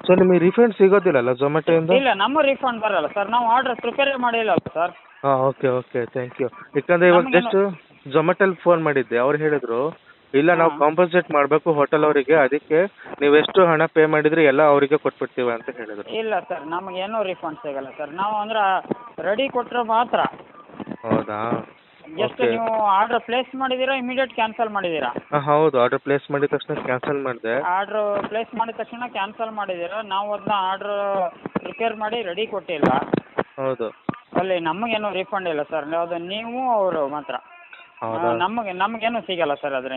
So ನಿಮಗೆ refund ಸಿಗೋದಿಲ್ಲಲ್ಲ ಝೊಮ್ಯಾಟೊಯಿಂದ ಇಲ್ಲ ನಮ್ಮ ರಿಫಂಡ್ ಬರಲ್ಲ ಸರ್ ನಾವು ಆರ್ಡರ್ ಪ್ರಿಪೇರೇ ಮಾಡಿಲ್ಲ ಸರ್ ಹಾಂ ಓಕೆ ಓಕೆ ಥ್ಯಾಂಕ್ ಯು ಯಾಕಂದರೆ ಇವಾಗ ನಮ್ಗೇನು- ಜಸ್ಟ್ ಝೊಮ್ಯಾಟೊಲ್ಲಿ ಫೋನ್ ಮಾಡಿದ್ದೆ ಅವ್ರು ಹೇಳಿದರು ಇಲ್ಲ ನಾವು ಕಾಂಪನ್ಸೇಟ್ ಮಾಡಬೇಕು ಹೋಟೆಲ್ ಅವರಿಗೆ ಅದಕ್ಕೆ ನೀವು ಎಷ್ಟು ಹಣ ಪೇ ಮಾಡಿದ್ರಿ ಎಲ್ಲ ಅವರಿಗೆ ಕೊಟ್ಬಿಡ್ತೀವಿ ಅಂತ ಹೇಳಿದರು ಇಲ್ಲ ಸರ್ ನಮಗೇನು ರಿಫಂಡ್ ಸಿಗಲ್ಲ ಸರ್ ನಾವು ಅಂದ್ರೆ ರೆಡಿ ಕೊಟ್ಟರೆ ಮಾತ್ರ ಹೌದಾ ಜಸ್ಟ್ Okay. ನೀವು ಆರ್ಡರ್ ಪ್ಲೇಸ್ ಮಾಡಿದ್ದೀರಾ ಇಮಿಡಿಯೇಟ್ ಕ್ಯಾನ್ಸಲ್ ಮಾಡಿದ್ದೀರಾ ಹಾಂ ಹೌದು ಆರ್ಡರ್ ಪ್ಲೇಸ್ ಮಾಡಿದ ತಕ್ಷಣ ಕ್ಯಾನ್ಸಲ್ ಮಾಡಿದೆ ಆರ್ಡ್ರ್ ಪ್ಲೇಸ್ ಮಾಡಿದ ತಕ್ಷಣ ಕ್ಯಾನ್ಸಲ್ ಮಾಡಿದ್ದೀರಾ ನಾವು ಅದನ್ನ ಆರ್ಡ್ರ್ ಪ್ರಿಪೇರ್ ಮಾಡಿ ರೆಡಿ ಕೊಟ್ಟಿಲ್ಲ ಹೌದು ಅಲ್ಲಿ ನಮಗೇನು ರಿಫಂಡ್ ಇಲ್ಲ ಸರ್ ಅದು ನೀವು ಅವರು ಮಾತ್ರ ಹೌದಾ ನಮಗೆ ನಮಗೇನು ಸಿಗಲ್ಲ ಸರ್ ಅದರಿಂದ